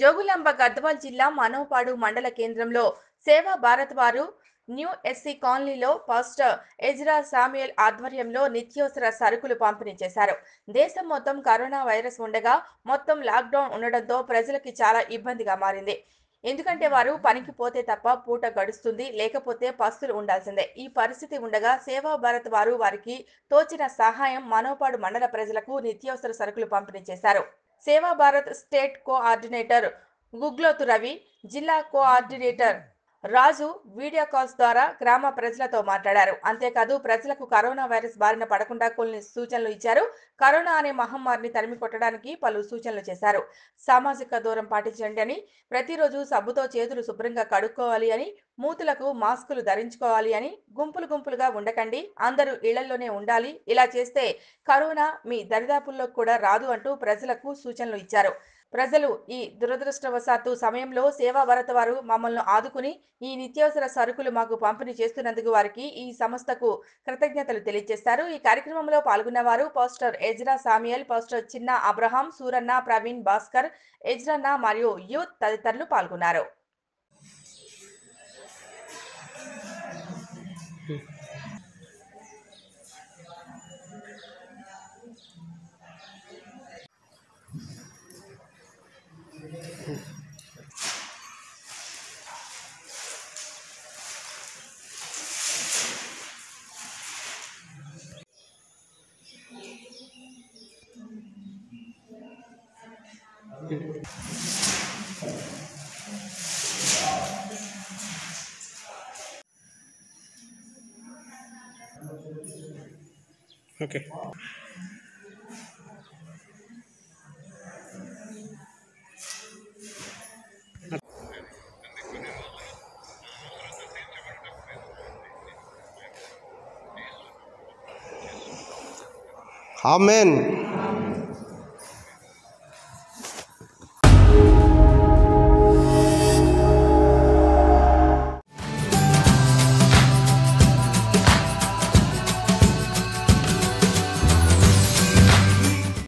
జోగులాంబ గద్వాల్ జిల్లా మనోపాడు మండల కేంద్రంలో సేవా భారత్ వారు న్యూ ఎస్సీ కాలనీలో పాస్టర్ ఎజ్రా సామ్యుయల్ ఆధ్వర్యంలో నిత్యావసర సరుకులు పంపిణీ చేశారు దేశం మొత్తం కరోనా వైరస్ ఉండగా మొత్తం లాక్డౌన్ ఉండడంతో ప్రజలకి చాలా ఇబ్బందిగా మారింది ఎందుకంటే వారు పనికి పోతే తప్ప పూట గడుస్తుంది లేకపోతే పస్తులు ఉండాల్సిందే ఈ పరిస్థితి ఉండగా సేవా భారత్ వారు వారికి తోచిన సహాయం మనోపాడు మండల ప్రజలకు నిత్యావసర సరుకులు పంపిణీ చేశారు సేవా భారత్ స్టేట్ కోఆర్డినేటర్ గుగ్లోతు రవి జిల్లా కోఆర్డినేటర్ రాజు వీడియో కాల్స్ ద్వారా గ్రామ ప్రజలతో మాట్లాడారు అంతేకాదు ప్రజలకు కరోనా వైరస్ బారిన పడకుండా కొన్ని సూచనలు ఇచ్చారు కరోనా అనే మహమ్మారిని తరిమి కొట్టడానికి పలు సూచనలు చేశారు సామాజిక దూరం పాటించండి అని ప్రతిరోజు సబ్బుతో చేతులు శుభ్రంగా కడుక్కోవాలి అని మూతులకు మాస్కులు ధరించుకోవాలి అని గుంపులు గుంపులుగా ఉండకండి అందరూ ఇళ్లలోనే ఉండాలి ఇలా చేస్తే కరోనా మీ దరిదాపుల్లో కూడా రాదు అంటూ ప్రజలకు సూచనలు ఇచ్చారు ప్రజలు ఈ దురదృష్టవశాత్తు సమయంలో సేవా భారత వారు మమ్మల్ని ఆదుకుని ఈ నిత్యావసర సరుకులు మాకు పంపిణీ చేస్తున్నందుకు వారికి ఈ సంస్థకు కృతజ్ఞతలు తెలియజేశారు ఈ కార్యక్రమంలో పాల్గొన్న వారు పాస్టర్ ఎజ్రా సామియల్ పాస్టర్ చిన్న అబ్రహాం సూరన్న ప్రవీణ్ భాస్కర్ ఎజ్రన్న మరియు యూత్ తదితరులు పాల్గొన్నారు ఓకే ఆమెన్